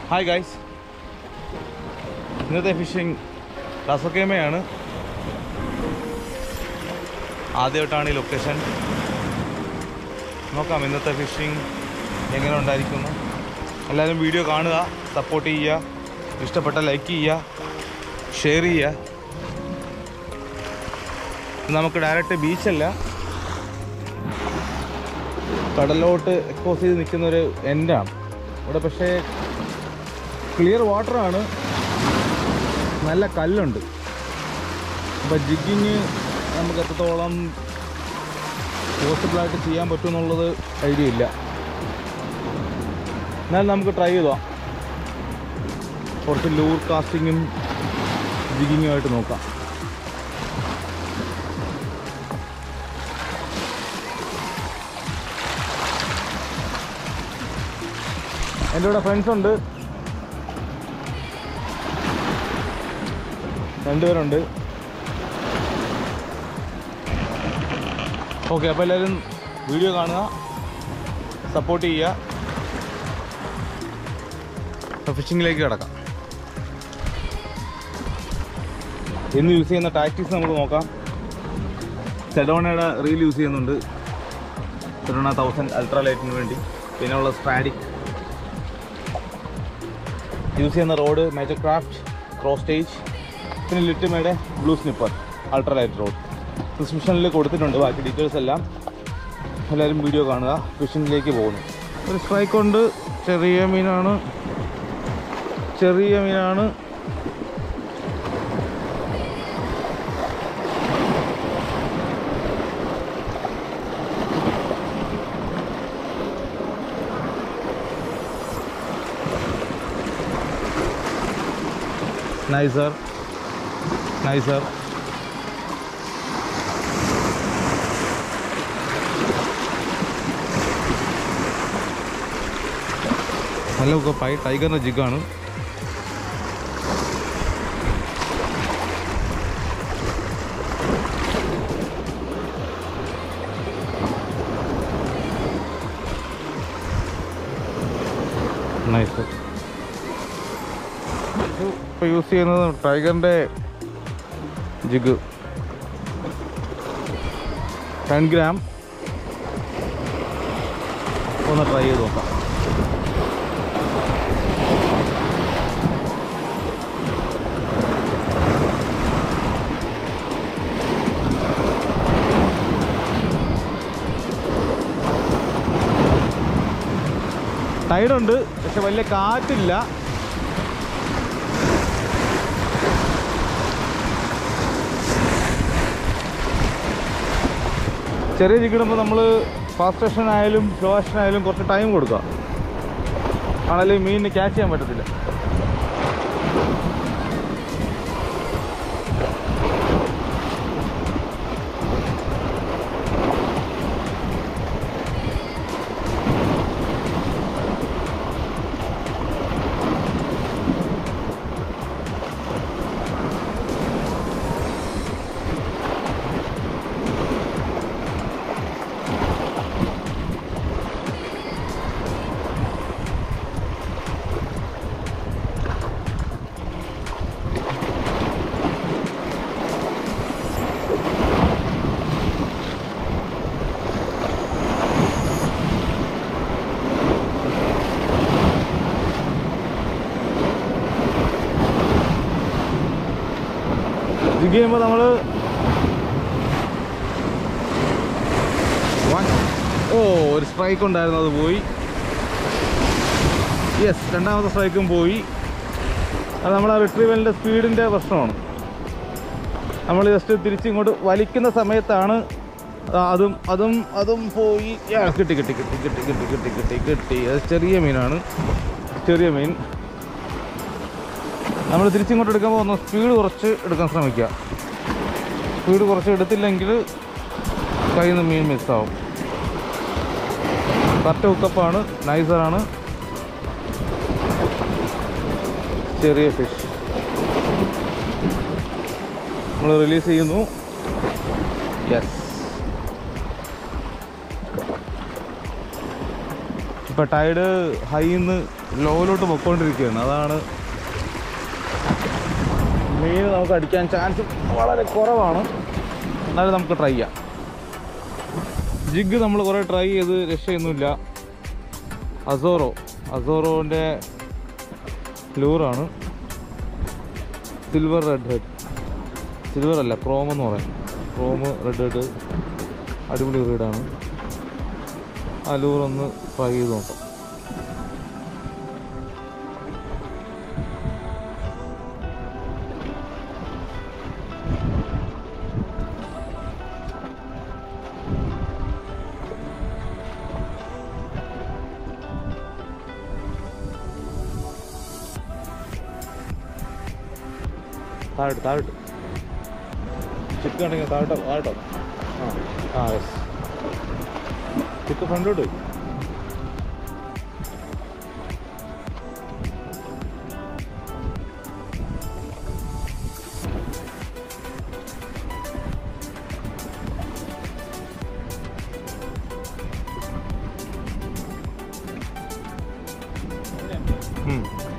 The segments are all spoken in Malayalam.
ഹായ് ഗൈസ് ഇന്നത്തെ ഫിഷിംഗ് റസക്കേമയാണ് ആദ്യമായിട്ടാണ് ഈ ലൊക്കേഷൻ നോക്കാം ഇന്നത്തെ ഫിഷിംഗ് എങ്ങനെ ഉണ്ടായിരിക്കുന്നു എല്ലാവരും വീഡിയോ കാണുക സപ്പോർട്ട് ചെയ്യുക ഇഷ്ടപ്പെട്ട ലൈക്ക് ചെയ്യുക ഷെയർ ചെയ്യുക ഇത് നമുക്ക് ഡയറക്റ്റ് ബീച്ചല്ല കടലോട്ട് എക്സ്പോസ് ചെയ്ത് നിൽക്കുന്ന ഒരു എൻഡാണ് ഇവിടെ പക്ഷേ ക്ലിയർ വാട്ടറാണ് നല്ല കല്ലുണ്ട് അപ്പോൾ ജിഗിങ് നമുക്ക് എത്രത്തോളം പോസിബിളായിട്ട് ചെയ്യാൻ പറ്റുമെന്നുള്ളത് ഐഡിയ ഇല്ല എന്നാലും നമുക്ക് ട്രൈ ചെയ്തോ കുറച്ച് ലൂർ കാസ്റ്റിങ്ങും ജിഗിങ്ങും ആയിട്ട് നോക്കാം എൻ്റെ കൂടെ ഫ്രണ്ട്സ് ഉണ്ട് രണ്ടുപേരുണ്ട് ഓക്കെ അപ്പോൾ എല്ലാവരും വീഡിയോ കാണുക സപ്പോർട്ട് ചെയ്യുക അപ്പോൾ ഫിഷിങ്ങിലേക്ക് കിടക്കാം ഇന്ന് യൂസ് ചെയ്യുന്ന ടാക്ടിക്സ് നമുക്ക് നോക്കാം സെഡോണയുടെ റീൽ യൂസ് ചെയ്യുന്നുണ്ട് സെഡോണ തൗസൻഡ് അൾട്രാ ലൈറ്റിന് വേണ്ടി പിന്നെ ഉള്ള സ്ട്രാഡിക് യൂസ് ചെയ്യുന്ന rod major craft cross stage പിന്നെ ലിറ്റിമയുടെ blue sniper ultra light rod ഡിസ്ക്രിപ്ഷനിൽ കൊടുത്തിട്ടുണ്ട് ബാക്കി ഡീറ്റെയിൽസ് എല്ലാം എല്ലാവരും വീഡിയോ കാണുക ഫിഷിങ്ങിലേക്ക് പോകുന്നു ഒരു സ്ട്രൈക്ക് ഉണ്ട് ചെറിയ മീനാണ് ചെറിയ മീനാണ് നൈസർ നൈസർ നല്ല പൈ ടൈഗറിൻ്റെ ജിഗാണ് നൈസ് ഇപ്പോൾ യൂസ് ചെയ്യുന്നത് ടൈഗറിൻ്റെ ജിഗ് ടെൻ ഗ്രാം ഒന്ന് ട്രൈ ചെയ്ത് നോക്കാം ടൈഡുണ്ട് പക്ഷെ വലിയ കാറ്റില്ല ചെറിയ ചിക്കിടുമ്പോൾ നമ്മൾ ഫാസ്റ്റ് ആക്ഷൻ ആയാലും സ്ലോ ആക്ഷൻ ആയാലും കുറച്ച് ടൈം കൊടുക്കുക ആണെങ്കിലും മീനിന് ക്യാച്ച് ചെയ്യാൻ പറ്റത്തില്ല ജിഗ് ചെയ്യുമ്പോൾ നമ്മൾ ഓ ഒരു സ്ട്രൈക്ക് ഉണ്ടായിരുന്നു അത് പോയി യെസ് രണ്ടാമത്തെ സ്ട്രൈക്കും പോയി അത് നമ്മൾ ആ റിട്രീവലിൻ്റെ സ്പീഡിൻ്റെ പ്രശ്നമാണ് നമ്മൾ ജസ്റ്റ് തിരിച്ചിങ്ങോട്ട് വലിക്കുന്ന സമയത്താണ് ആ, അതും അതും അതും പോയി യാ, കിട്ടി കിട്ടി കിട്ടി കിട്ടി കിട്ടി കിട്ടി കിട്ടി കിട്ടി അത് ചെറിയ മീനാണ് ചെറിയ മീൻ നമ്മൾ തിരിച്ചിങ്ങോട്ട് എടുക്കുമ്പോൾ ഒന്ന് സ്പീഡ് കുറച്ച് എടുക്കാൻ ശ്രമിക്കുക സ്പീഡ് കുറച്ച് എടുത്തില്ലെങ്കിൽ കയ്യിൽ നിന്ന് മീൻ മിസ്സാവും കറക്റ്റ് ഹുക്കപ്പാണ് നൈസറാണ് ചെറിയ ഫിഷ് നമ്മൾ റിലീസ് ചെയ്യുന്നു യെസ് ഇപ്പോൾ ടൈഡ് ഹൈന്ന് ലോയിലോട്ട് പൊയ്ക്കൊണ്ടിരിക്കുകയാണ് അതാണ് മീൻ നമുക്ക് അടിക്കാൻ ചാൻസ് വളരെ കുറവാണ് എന്നാലും നമുക്ക് ട്രൈ ചെയ്യാം ജിഗ് നമ്മൾ കുറേ ട്രൈ ചെയ്ത് രക്ഷയൊന്നുമില്ല അസോറോ അസോറോൻ്റെ ലൂറാണ് സിൽവർ റെഡ് ഹെഡ് സിൽവർ അല്ല ക്രോം എന്ന് പറയും ക്രോം റെഡ് ഹെഡ് അടിപൊളി റീഡാണ് ആ ലൂർ ഒന്ന് ട്രൈ ചെയ്ത് നോക്കാം താഴോട്ട് താഴോട്ട് ചിക്ക് ഉണ്ടെങ്കിൽ താഴോട്ടോ താഴോട്ടോ ആ ആ യെസ് ചിക്ക് ഫ്രണ്ടോട്ട് പോയി ഉം.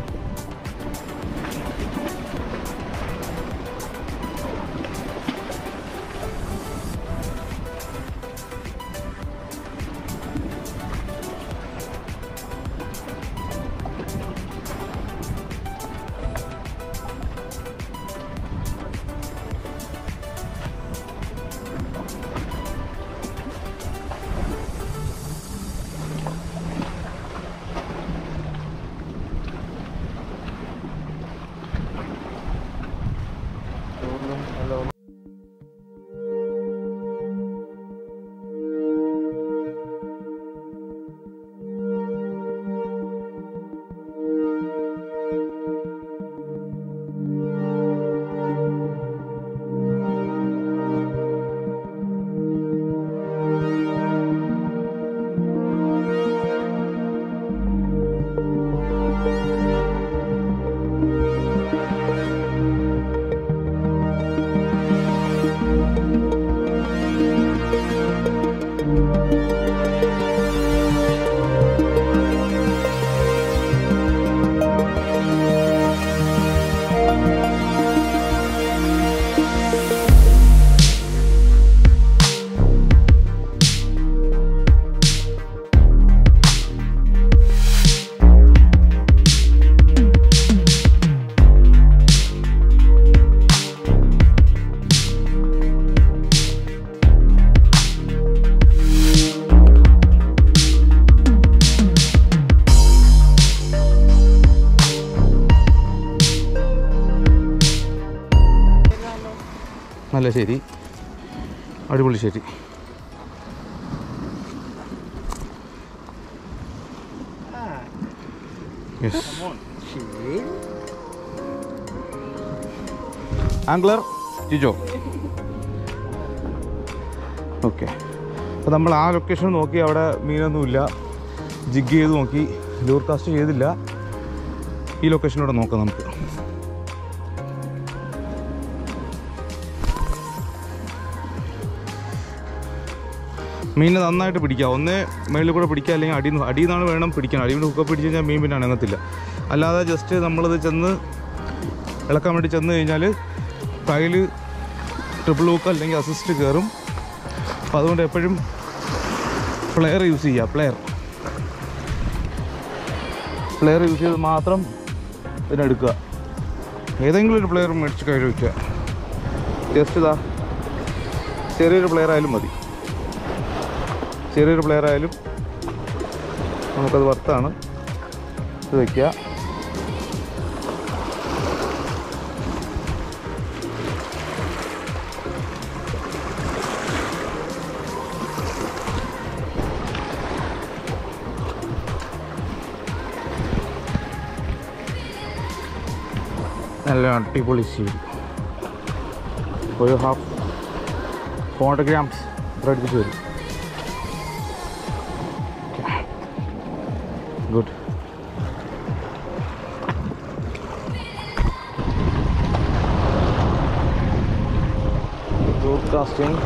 നല്ല ശരി അടിപൊളി ശരി യെസ് ആംഗ്ലർ ജിജോ ഓക്കെ അപ്പോൾ നമ്മൾ ആ ലൊക്കേഷൻ നോക്കി അവിടെ മീനൊന്നുമില്ല ജിഗ് ചെയ്ത് നോക്കി ലൂർ കാസ്റ്റ് ചെയ്തില്ല ഈ ലൊക്കേഷനിലൂടെ നോക്കാം നമുക്ക് മീനിനെ നന്നായിട്ട് പിടിക്കുക ഒന്നേ മേളിൽ കൂടെ പിടിക്കുക അല്ലെങ്കിൽ അടി അടിയിൽ നിന്നാണ് വേണം പിടിക്കാൻ അടിയിൽ നിന്ന് ഹുക്ക പിടിച്ച് കഴിഞ്ഞാൽ മീൻ പിന്നെ അനങ്ങത്തില്ല അല്ലാതെ ജസ്റ്റ് നമ്മളിത് ചെന്ന് ഇളക്കാൻ വേണ്ടി ചെന്ന് കഴിഞ്ഞാൽ കയ്യിൽ ട്രിപ്പിൾ ഹുക്ക് അല്ലെങ്കിൽ അസിസ്റ്റ് കയറും അപ്പോൾ അതുകൊണ്ട് എപ്പോഴും പ്ലെയർ യൂസ് ചെയ്യുക പ്ലെയർ പ്ലെയർ യൂസ് ചെയ്ത് മാത്രം ഇതിനെടുക്കുക ഏതെങ്കിലും ഒരു പ്ലെയർ മേടിച്ച് കയ്യിൽ വയ്ക്കുക ജസ്റ്റ് ഇതാ ചെറിയൊരു പ്ലെയർ ആയാലും മതി ചെറിയൊരു പ്ലെയർ ആയാലും നമുക്കത് വർത്താണ് ഇത് വയ്ക്കുക നല്ല അടിപൊളി സീൽ ഒരു ഹാഫ് ഫോർ ഹൺഡ്രഡ് ഗ്രാംസ് ഇത്ര അടുപ്പിച്ച് വരും ഗുഡ് broadcasting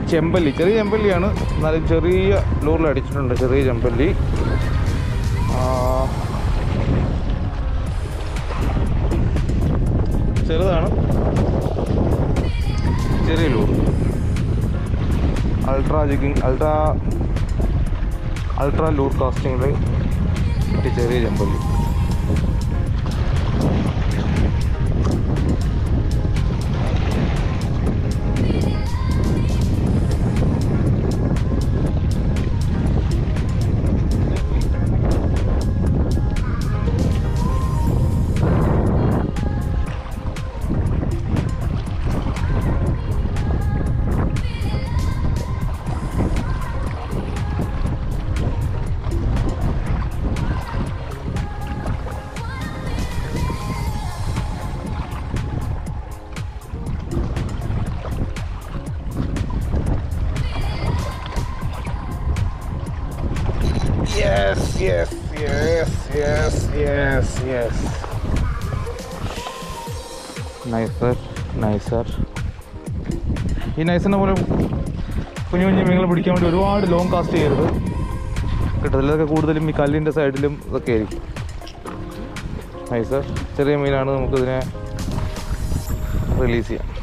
ചെമ്പല്ലി ചെറിയ ചെമ്പല്ലിയാണ് എന്നാലും ചെറിയ ലൂറിൽ അടിച്ചിട്ടുണ്ട് ചെറിയ ചെമ്പല്ലി ആ, ചെറുതാണ് ചെറിയ lure ultra jigging ultra ultra lure കാസ്റ്റിങ്ങിൽ ചെറിയ ചെമ്പല്ലി Yes, yes, yes, yes, yes, yes. നൈസർ നൈസർ ഈ നൈസറിനെ പോലെ കുഞ്ഞു കുഞ്ഞു മീനുകൾ പിടിക്കാൻ വേണ്ടി ഒരുപാട് ലോങ് കാസ്റ്റ് ചെയ്യരുത് കിട്ടത്തില്ല ഇതൊക്കെ കൂടുതലും ഈ കല്ലിൻ്റെ സൈഡിലും ഇതൊക്കെ ആയിരിക്കും നൈസർ ചെറിയ മീനാണ് നമുക്കിതിനെ റിലീസ് ചെയ്യാം